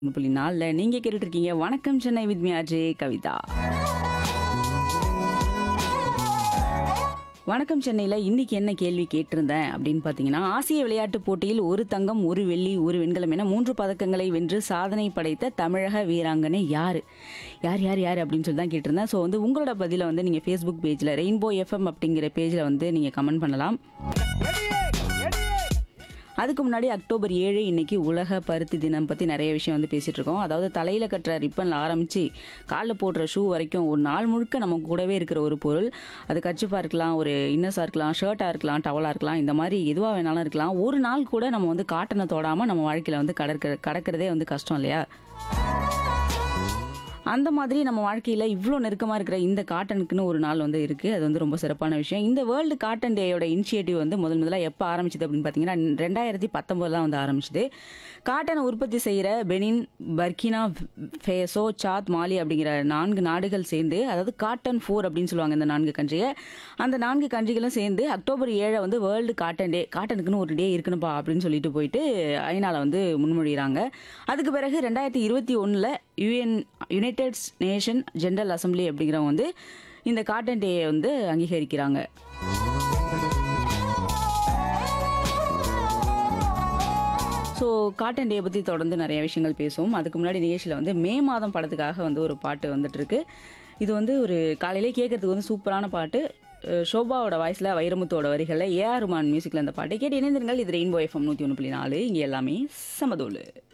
புள்ளி நாலில் நீங்கள் கேட்டுட்ருக்கீங்க வணக்கம் சென்னை வித் மீ அஜய் கவிதா வணக்கம் சென்னையில் இன்னைக்கு என்ன கேள்வி கேட்டிருந்தேன் அப்படின்னு பார்த்தீங்கன்னா ஆசிய விளையாட்டுப் போட்டியில் ஒரு தங்கம் ஒரு வெள்ளி ஒரு வெண்கலம் என மூன்று பதக்கங்களை வென்று சாதனை படைத்த தமிழக வீராங்கனை யார் யார் யார் யார் அப்படின்னு சொல்லி தான் கேட்டிருந்தேன் ஸோ வந்து உங்களோட பதிலை வந்து நீங்கள் ஃபேஸ்புக் பேஜில் ரெயின்போ எஃப்எம் அப்படிங்கிற பேஜில் வந்து நீங்கள் கமெண்ட் பண்ணலாம் அதுக்கு முன்னாடி அக்டோபர் ஏழு இன்னைக்கு உலக பருத்தி தினம் பற்றி நிறைய விஷயம் வந்து பேசிகிட்டு இருக்கோம் அதாவது தலையில் கட்டுற ரிப்பனில் ஆரம்பித்து காலில் போடுற ஷூ வரைக்கும் ஒரு நாள் முழுக்க நம்ம கூடவே இருக்கிற ஒரு பொருள் அது கச்சிப்பாக இருக்கலாம் ஒரு இன்னஸாக இருக்கலாம் ஷர்ட்டாக இருக்கலாம் டவலாக இருக்கலாம் இந்த மாதிரி எதுவாக வேணாலும் இருக்கலாம் ஒரு நாள் கூட நம்ம வந்து காட்டனை தொடாமல் நம்ம வாழ்க்கையில் வந்து கடற்க கடக்கிறதே வந்து கஷ்டம் இல்லையா அந்த மாதிரி நம்ம வாழ்க்கையில் இவ்வளோ நெருக்கமாக இருக்கிற இந்த காட்டனுக்குன்னு ஒரு நாள் வந்து இருக்குது அது வந்து ரொம்ப சிறப்பான விஷயம் இந்த வேர்ல்டு காட்டன் டேயோட இனிஷியேட்டிவ் வந்து முதல் முதல்ல எப்போ ஆரம்பிச்சது அப்படின்னு பார்த்தீங்கன்னா ரெண்டாயிரத்தி பத்தொம்போது தான் வந்து ஆரம்பிச்சது காட்டனை உற்பத்தி செய்கிற பெனின் பர்கினா ஃபேசோ சாத் மாலி அப்படிங்கிற நான்கு நாடுகள் சேர்ந்து அதாவது காட்டன் ஃபோர் அப்படின்னு சொல்லுவாங்க இந்த நான்கு கண்ட்ரியை அந்த நான்கு கண்ட்ரிகளும் சேர்ந்து அக்டோபர் ஏழை வந்து வேர்ல்டு காட்டன் டே காட்டனுக்குன்னு ஒரு டே இருக்கணும்ப்பா அப்படின்னு சொல்லிட்டு போயிட்டு ஐநால வந்து முன்மொழிகிறாங்க அதுக்கு பிறகு ரெண்டாயிரத்தி இருபத்தி ஒன்றில் UN united nation general assembly அப்படிங்கிறவங்க வந்து இந்த காட்டன் டேயை வந்து அங்கீகரிக்கிறாங்க ஸோ காட்டன் டே பற்றி தொடர்ந்து நிறைய விஷயங்கள் பேசுவோம் அதுக்கு முன்னாடி நிகழ்ச்சியில் வந்து மே மாதம் படத்துக்காக வந்து ஒரு பாட்டு வந்துட்டு இருக்கு இது வந்து ஒரு காலையிலே கேட்கறதுக்கு வந்து சூப்பரான பாட்டு அஹ் ஷோபாவோட வாய்ஸில் வைரமுத்தோட வரிகளில் ஏஆர் ருமான் மியூசிக்கில் அந்த பாட்டை கேட்டு இணைந்திருங்கள் இது ரெயின்போ எஃப்எம் நூற்றி ஒன்று புள்ளி நாலு இங்கே எல்லாமே சமதோலு